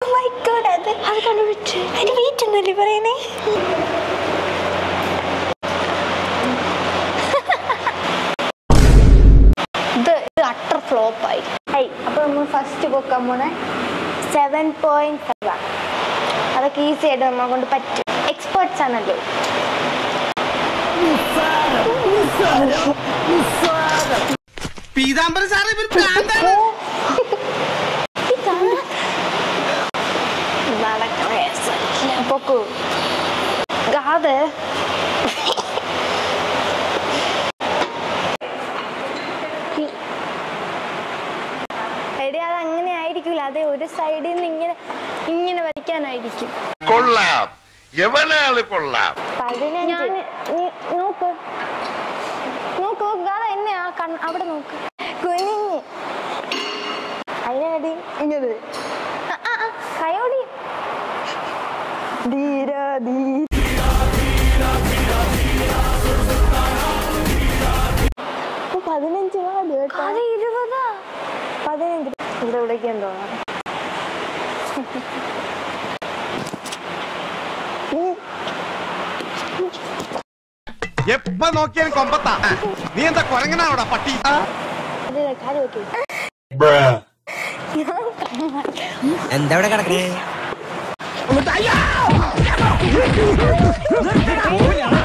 my God അത് അത് കണ്ടുപിടിച്ച് അതിന് വെയിറ്റ് ഒന്നുമല്ലേ പറയണേ ഇത് ഇത് അട്ടർ ഫ്ലോപ്പ് ആയി ഐ അപ്പോൾ നമ്മൾ ഫസ്റ്റ് പൊക്കാൻ പോണേ സെവൻ പോയിന്റ് ഫൈവ് ആണ് അതൊക്കെ ഈസി ആയിട്ട് നമ്മളെ കൊണ്ട് പറ്റും എക്സ്പേർട്സ് ആണല്ലോ പീതാംബര സാറേ ഇവർ പ്രാന്താണ് പൊക്കു അത് എടി അത് അങ്ങനെ ആയിരിക്കില്ല അത് ഒരു സൈഡിൽ നിന്ന് ഇങ്ങനെ ഇങ്ങനെ വരയ്ക്കാനായിരിക്കും കൊള്ളാം എവനാള് കൊള്ളാം പതിനഞ്ച് നോക്ക് നോക്ക് നോക്ക് അത് എന്നെ ആ കൺ അവിടെ നോക്ക് കുനിഞ്ഞ് അതിനടി ഇങ്ങനെ ആ, ആ, ആ, കയോടി ധീര ധീര ഇപ്പൊ പതിനഞ്ച് കാല് കേട്ടോ അത് ഇരുപതാ പതിനഞ്ച് ഇവിടെ വിളിക്കാൻ തോന്നാം എപ്പ നോക്കിയാലും കൊമ്പത്താ നീ എന്താ കൊരങ്ങനാവടാ പട്ടി അത് കാല് വെക്കേ എന്താ ഇവിടെ കിടക്കണേ അയ്യോ